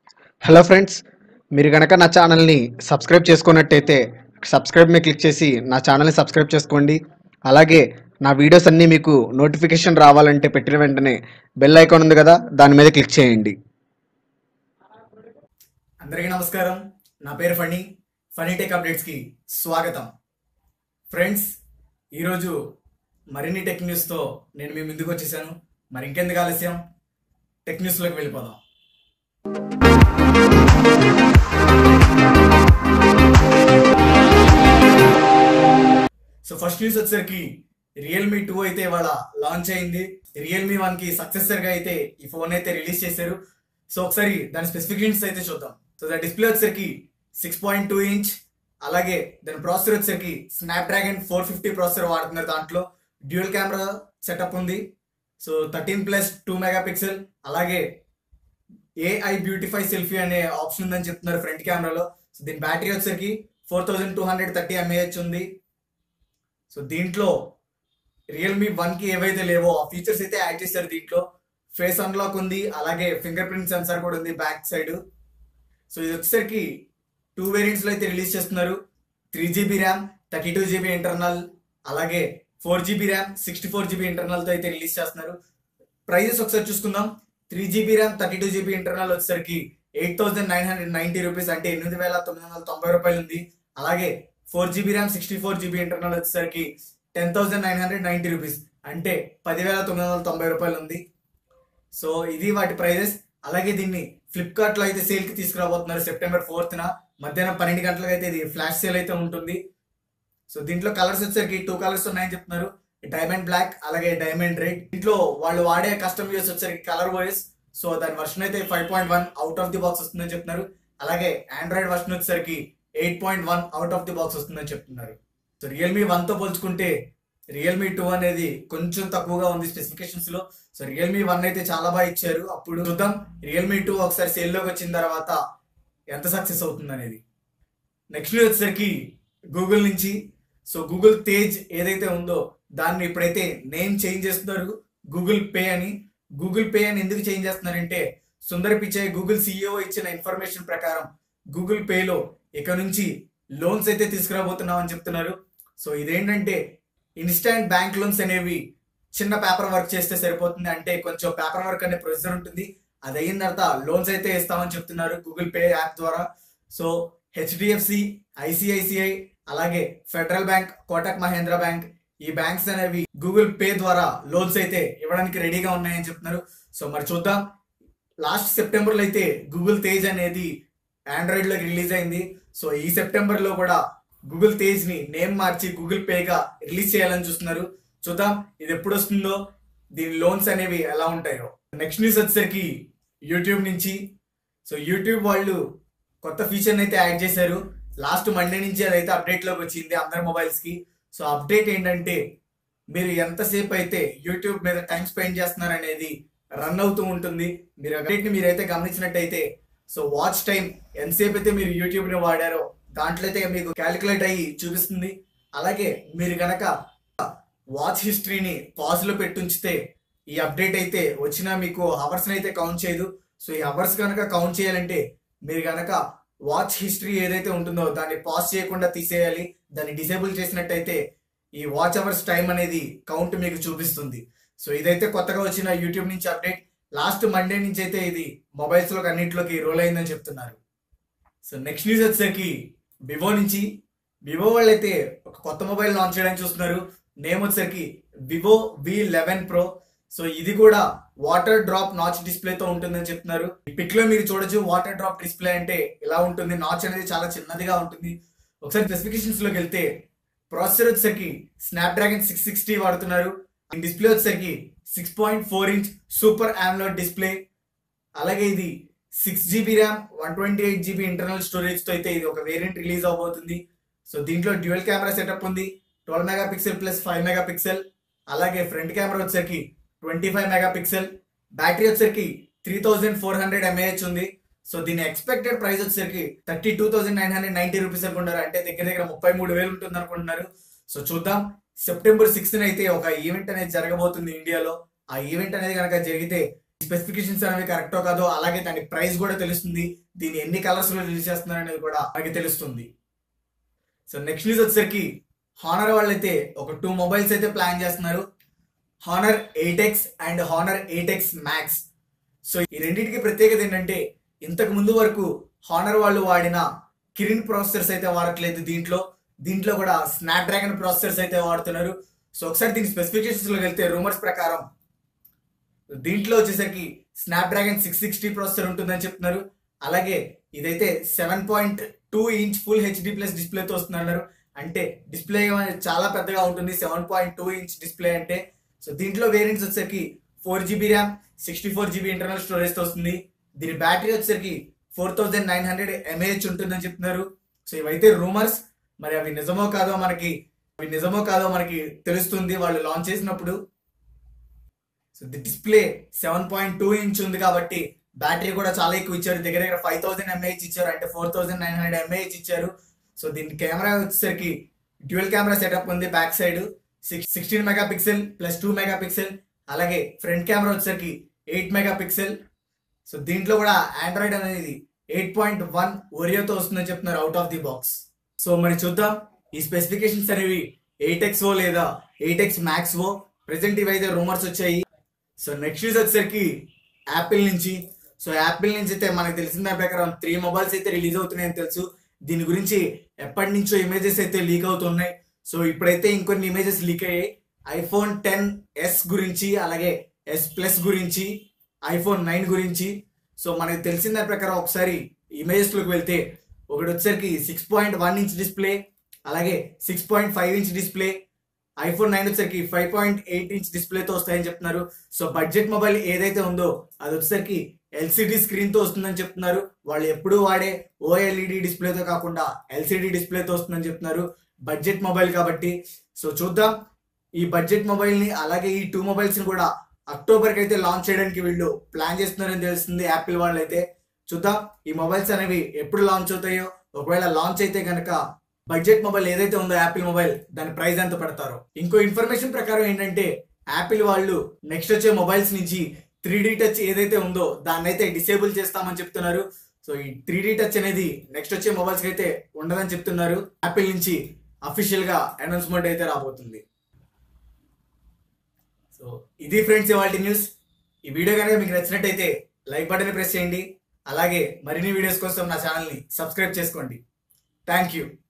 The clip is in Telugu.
హలో ఫ్రెండ్స్ మీరు కనుక నా ఛానల్ని సబ్స్క్రైబ్ చేసుకున్నట్టయితే సబ్స్క్రైబ్ మీద క్లిక్ చేసి నా ఛానల్ని సబ్స్క్రైబ్ చేసుకోండి అలాగే నా వీడియోస్ అన్నీ మీకు నోటిఫికేషన్ రావాలంటే పెట్టిన వెంటనే బెల్ ఐకాన్ ఉంది కదా దాని మీద క్లిక్ చేయండి అందరికీ నమస్కారం నా పేరు ఫణి ఫనీ టెక్ అప్డేట్స్కి స్వాగతం ఫ్రెండ్స్ ఈరోజు మరిన్ని టెక్ న్యూస్తో నేను మీ ముందుకు వచ్చేసాను మరి ఇంకెందుకు ఆలస్యం టెక్ న్యూస్లోకి వెళ్ళిపోదాం సో ఫస్ట్ న్యూస్ వచ్చేసరికి రియల్మీ టూ అయితే ఇవాళ లాంచ్ అయింది రియల్మీ వన్ కి సక్సెసర్ గా అయితే ఈ ఫోన్ అయితే రిలీజ్ చేశారు సో ఒకసారి దాని స్పెసిఫికేషన్స్ అయితే చూద్దాం సో దాని డిస్ప్లే వచ్చేసరికి సిక్స్ పాయింట్ టూ ఇంచ్ అలాగే దాని ప్రాసెసర్ వచ్చేసరికి Snapdragon four fifty processor వాడుతున్నారు దాంట్లో డ్యూయల్ కెమెరా సెటప్ ఉంది so thirteen plus two mega pixel అలాగే ఏఐ బ్యూటిఫై సెల్ఫీ అనే ఆప్షన్ ఉందని చెప్తున్నారు ఫ్రంట్ కెమెరాలో సో దీని బ్యాటరీ వచ్చేసరికి four thousand two hundred thirty mAh ఉంది సో దీంట్లో రియల్మీ వన్ కి ఏవైతే లేవో ఆ ఫీచర్స్ అయితే యాడ్ చేశారు దీంట్లో ఫేస్ అన్లాక్ ఉంది అలాగే ఫింగర్ ప్రింట్ సెన్సార్ కూడా ఉంది బ్యాక్ సైడ్ సో ఇది వచ్చేసరికి టూ వేరియంట్స్ లో అయితే రిలీజ్ చేస్తున్నారు three GB RAM thirty two GB internal అలాగే four GB RAM sixty four GB internal తో అయితే రిలీజ్ చేస్తున్నారు ప్రైజెస్ ఒకసారి చూసుకుందాం three GB RAM thirty two GB internal వచ్చేసరికి eight thousand nine hundred ninety rupees అంటే ఎనిమిది వేల తొమ్మిది వందల తొంభై రూపాయలు ఉంది అలాగే four GB RAM sixty four GB internal వచ్చేసరికి ten thousand nine hundred ninety rupees అంటే పదివేల తొమ్మిది వందల తొంభై రూపాయలు ఉంది సో ఇది వాటి ప్రైజెస్ అలాగే దీన్ని ఫ్లిప్కార్ట్ లో అయితే సేల్ కి తీసుకురాబోతున్నారు సెప్టెంబర్ ఫోర్త్ న మధ్యాహ్నం పన్నెండు గంటలకు అయితే ఇది ఫ్లాష్ సేల్ అయితే ఉంటుంది సో దీంట్లో కలర్స్ వచ్చేసరికి టూ కలర్స్ ఉన్నాయని చెప్తున్నారు డైమండ్ బ్లాక్ అలాగే డైమండ్ రెడ్ దీంట్లో వాళ్ళు వాడే కస్టమ్ యూస్ వచ్చేసరికి కలర్ వాయిస్ సో దాని వర్షన్ అయితే five point one out of the box వస్తుందని చెప్తున్నారు అలాగే ఆండ్రాయిడ్ వర్షన్ వచ్చేసరికి eight point one out of the box వస్తుందని చెప్తున్నారు సో రియల్మీ వన్ తో పోల్చుకుంటే రియల్మీ టూ అనేది కొంచెం తక్కువగా ఉంది స్పెసిఫికేషన్స్ లో సో రియల్మీ వన్ అయితే చాలా బాగా ఇచ్చారు అప్పుడు చూద్దాం రియల్మీ టూ ఒకసారి సేల్ లోకి వచ్చిన తర్వాత ఎంత సక్సెస్ అవుతుంది అనేది నెక్స్ట్ వచ్చేసరికి గూగుల్ నుంచి సో గూగుల్ తేజ్ ఏదైతే ఉందో దాన్ని ఇప్పుడైతే నేమ్ చేంజ్ చేస్తున్నారు గూగుల్ పే అని గూగుల్ పే అని ఎందుకు చేంజ్ చేస్తున్నారంటే సుందర్ పిచై గూగుల్ సిఇఓ ఇచ్చిన ఇన్ఫర్మేషన్ ప్రకారం గూగుల్ పేలో ఇక నుంచి లోన్స్ అయితే తీసుకురాబోతున్నాం అని చెప్తున్నారు సో ఇదేంటంటే ఇన్స్టాంట్ బ్యాంక్ లోన్స్ అనేవి చిన్న పేపర్ వర్క్ చేస్తే సరిపోతుంది అంటే కొంచెం పేపర్ వర్క్ అనే ప్రొసీజర్ ఉంటుంది అది అయిన తర్వాత లోన్స్ అయితే ఇస్తామని చెప్తున్నారు గూగుల్ పే యాప్ ద్వారా సో హెచ్డిఎఫ్సి ఐసిఐసిఐ అలాగే federal bank Kotak Mahindra bank ఈ బ్యాంక్స్ అనేవి గూగుల్ పే ద్వారా లోన్స్ అయితే ఇవ్వడానికి రెడీగా ఉన్నాయని చెప్తున్నారు సో మరి చూద్దాం లాస్ట్ సెప్టెంబర్ లో అయితే గూగుల్ తేజ్ అనేది ఆండ్రాయిడ్ లోకి రిలీజ్ అయింది సో ఈ సెప్టెంబర్ లో కూడా గూగుల్ తేజ్ ని నేమ్ మార్చి గూగుల్ పే గా రిలీజ్ చేయాలని చూస్తున్నారు చూద్దాం ఇది ఎప్పుడు వస్తుందో దీని లోన్స్ అనేవి ఎలా ఉంటాయో నెక్స్ట్ న్యూస్ వచ్చేసరికి యూట్యూబ్ నుంచి సో యూట్యూబ్ వాళ్ళు కొత్త ఫీచర్ అయితే యాడ్ చేశారు లాస్ట్ మండే నుంచి అదైతే అప్డేట్ లోకి వచ్చింది అందరి మొబైల్స్ కి సో అప్డేట్ ఏంటంటే మీరు ఎంతసేపు అయితే యూట్యూబ్ మీద టైం స్పెండ్ చేస్తున్నారు అనేది రన్ అవుతూ ఉంటుంది మీరు అప్డేట్ ని మీరైతే గమనించినట్టయితే సో వాచ్ టైం ఎంతసేపు అయితే మీరు యూట్యూబ్ ని వాడారో దాంట్లో అయితే మీకు క్యాలిక్యులేట్ అయ్యి చూపిస్తుంది అలాగే మీరు గనక వాచ్ హిస్టరీని పాజ్ లో పెట్టుంచితే ఈ అప్డేట్ అయితే వచ్చినా మీకు అవర్స్ అయితే కౌంట్ చేయదు సో ఈ అవర్స్ కనుక కౌంట్ చేయాలంటే మీరు గనక వాచ్ హిస్టరీ ఏదైతే ఉంటుందో దాన్ని పాజ్ చేయకుండా తీసేయాలి దాన్ని డిసేబుల్ చేసినట్టయితే ఈ వాచ్ అవర్స్ టైం అనేది కౌంట్ మీకు చూపిస్తుంది సో ఇదైతే కొత్తగా వచ్చిన యూట్యూబ్ నుంచి అప్డేట్ లాస్ట్ మండే నుంచి అయితే ఇది మొబైల్స్ లోకి అన్నింటిలోకి రోల్ అయిందని చెప్తున్నారు సో నెక్స్ట్ న్యూస్ వచ్చేసరికి వివో నుంచి వివో వాళ్ళు అయితే ఒక కొత్త మొబైల్ లాంచ్ చేయడానికి చూస్తున్నారు నేమ్ వచ్చేసరికి Vivo V eleven pro so ఇది కూడా వాటర్ డ్రాప్ నాచ్ డిస్ప్లేతో ఉంటుందని చెప్తున్నారు ఈ పిక్ లో మీరు చూడొచ్చు వాటర్ డ్రాప్ డిస్ప్లే అంటే ఇలా ఉంటుంది నాచ్ అనేది చాలా చిన్నదిగా ఉంటుంది ఒకసారి స్పెసిఫికేషన్స్ లోకి వెళ్తే ప్రాసెసర్ వచ్చేసరికి స్నాప్ డ్రాగన్ సిక్స్ సిక్స్టీ వాడుతున్నారు డిస్ప్లే వచ్చేసరికి six point four inch super AMOLED display అలాగే ఇది six GB RAM one twenty eight GB internal storage తో అయితే ఇది ఒక వేరియంట్ రిలీజ్ అవబోతుంది సో దీంట్లో డ్యూయల్ కెమెరా సెటప్ ఉంది twelve mega pixel plus five mega pixel అలాగే ఫ్రంట్ కెమెరా వచ్చేసరికి twenty five mega pixel battery వచ్చేసరికి three thousand four hundred mAh ఉంది సో దీని ఎక్స్పెక్టెడ్ ప్రైస్ వచ్చేసరికి thirty two thousand nine hundred ninety rupees అనుకుంటారు అంటే దగ్గర దగ్గర ముప్పై మూడు వేలు ఉంటుంది అనుకుంటున్నారు సో చూద్దాం సెప్టెంబర్ సిక్స్త్ అయితే ఒక ఈవెంట్ అనేది జరగబోతుంది ఇండియాలో ఆ ఈవెంట్ అనేది కనుక జరిగితే స్పెసిఫికేషన్స్ అనేవి కరెక్టో కాదో అలాగే దాని ప్రైస్ కూడా తెలుస్తుంది దీన్ని ఎన్ని కలర్స్ లో రిలీజ్ చేస్తున్నారు అనేది కూడా మనకి తెలుస్తుంది సో నెక్స్ట్ న్యూస్ వచ్చేసరికి హానర్ వాళ్ళైతే ఒక టూ మొబైల్స్ అయితే ప్లాన్ చేస్తున్నారు Honor eight X and Honor eight X Max so ఈ రెండింటికి ప్రత్యేకత ఏంటంటే ఇంతకు ముందు వరకు హానర్ వాళ్ళు వాడిన కిరిన్ ప్రాసెసర్స్ అయితే వాడట్లేదు దీంట్లో దీంట్లో కూడా స్నాప్ డ్రాగన్ ప్రాసెసర్స్ అయితే వాడుతున్నారు సో ఒకసారి దీని స్పెసిఫికేషన్స్ లోకి వెళ్తే రూమర్స్ ప్రకారం దీంట్లో వచ్చేసరికి Snapdragon six sixty processor ఉంటుందని చెప్తున్నారు అలాగే ఇదైతే seven point two inch full HD plus డిస్ప్లేతో వస్తున్నారు అంటే డిస్ప్లే చాలా పెద్దగా ఉంటుంది seven point two inch display అంటే సో దీంట్లో వేరియంట్స్ వచ్చేసరికి four GB RAM sixty four GB internal storage తో వస్తుంది దీని బ్యాటరీ వచ్చేసరికి four thousand nine hundred mAh ఉంటుందని చెప్తున్నారు సో ఇవైతే రూమర్స్ మరి అవి నిజమో కాదో మనకి అవి నిజమో కాదో మనకి తెలుస్తుంది వాళ్ళు లాంచ్ చేసినప్పుడు so the display seven point two inch ఉంది కాబట్టి బ్యాటరీ కూడా చాలా ఎక్కువ ఇచ్చారు దగ్గర దగ్గర ఫైవ్ థౌసండ్ ఎంఏహెచ్ ఇచ్చారు అంటే four thousand nine hundred mAh ఇచ్చారు సో దీని కెమెరా వచ్చేసరికి డ్యూయల్ కెమెరా సెటప్ ఉంది back side six sixteen mega pixel plus two mega pixel అలాగే ఫ్రంట్ కెమెరా వచ్చేసరికి ఎయిట్ మెగా పిక్సెల్ సో దీంట్లో కూడా ఆండ్రాయిడ్ అనేది ఎయిట్ పాయింట్ వన్ ఓరియోతో వస్తుందని చెప్తున్నారు out of the box so మరి చూద్దాం ఈ స్పెసిఫికేషన్స్ అనేవి ఎయిట్ ఎక్స్ ఓ లేదా eight X Max O present ఇవైతే రూమర్స్ వచ్చాయి సో నెక్స్ట్ న్యూస్ వచ్చేసరికి యాపిల్ నుంచి సో యాపిల్ నుంచి అయితే మనకు తెలిసిన దాని ప్రకారం త్రీ మొబైల్స్ అయితే రిలీజ్ అవుతున్నాయని తెలుసు దీని గురించి ఎప్పటి నుంచో ఇమేజెస్ అయితే లీక్ అవుతున్నాయి సో ఇప్పుడైతే ఇంకొన్ని ఇమేజెస్ లీక్ అయ్యాయి ఐఫోన్ టెన్ ఎస్ గురించి అలాగే ఎస్ ప్లస్ గురించి ఐఫోన్ నైన్ గురించి సో మనకు తెలిసిన దాని ప్రకారం ఒకసారి ఇమేజెస్ లోకి వెళ్తే ఒకటి వచ్చేసరికి six point one inch display అలాగే six point five inch display iPhone nine వచ్చేసరికి ఫైవ్ పాయింట్ ఎయిట్ ఇంచ్ డిస్ప్లేతో వస్తాయని చెప్తున్నారు సో బడ్జెట్ మొబైల్ ఏదైతే ఉందో అది వచ్చేసరికి ఎల్సిడి స్క్రీన్ తో వస్తుందని చెప్తున్నారు వాళ్ళు ఎప్పుడూ వాడే ఓఎల్ఈడి డిస్ప్లేతో కాకుండా ఎల్సిడి డిస్ప్లేతో వస్తుందని చెప్తున్నారు బడ్జెట్ మొబైల్ కాబట్టి సో చూద్దాం ఈ బడ్జెట్ మొబైల్ ని అలాగే ఈ టూ మొబైల్స్ ని కూడా అక్టోబర్ కి అయితే లాంచ్ చేయడానికి వీళ్ళు ప్లాన్ చేస్తున్నారని తెలుస్తుంది యాపిల్ వాళ్ళు అయితే చూద్దాం ఈ మొబైల్స్ అనేవి ఎప్పుడు లాంచ్ అవుతాయో ఒకవేళ లాంచ్ అయితే గనక బడ్జెట్ మొబైల్ ఏదైతే ఉందో యాపిల్ మొబైల్ దాని ప్రైస్ ఎంత పెడతారో ఇంకో ఇన్ఫర్మేషన్ ప్రకారం ఏంటంటే యాపిల్ వాళ్ళు నెక్స్ట్ వచ్చే మొబైల్స్ నుంచి త్రీ డి టచ్ ఏదైతే ఉందో దాన్ని అయితే డిసేబుల్ చేస్తామని చెప్తున్నారు సో ఈ త్రీ డి టచ్ అనేది నెక్స్ట్ వచ్చే మొబైల్స్ కి అయితే ఉండదని చెప్తున్నారు యాపిల్ నుంచి అఫీషియల్ గా అనౌన్స్మెంట్ అయితే రాబోతుంది సో ఇది ఫ్రెండ్స్ ఇవాళ న్యూస్ ఈ వీడియో కనుక మీకు నచ్చినట్టయితే లైక్ బటన్ ప్రెస్ చేయండి అలాగే మరిన్ని వీడియోస్ కోసం నా ఛానల్ని సబ్స్క్రైబ్ చేసుకోండి థ్యాంక్ యూ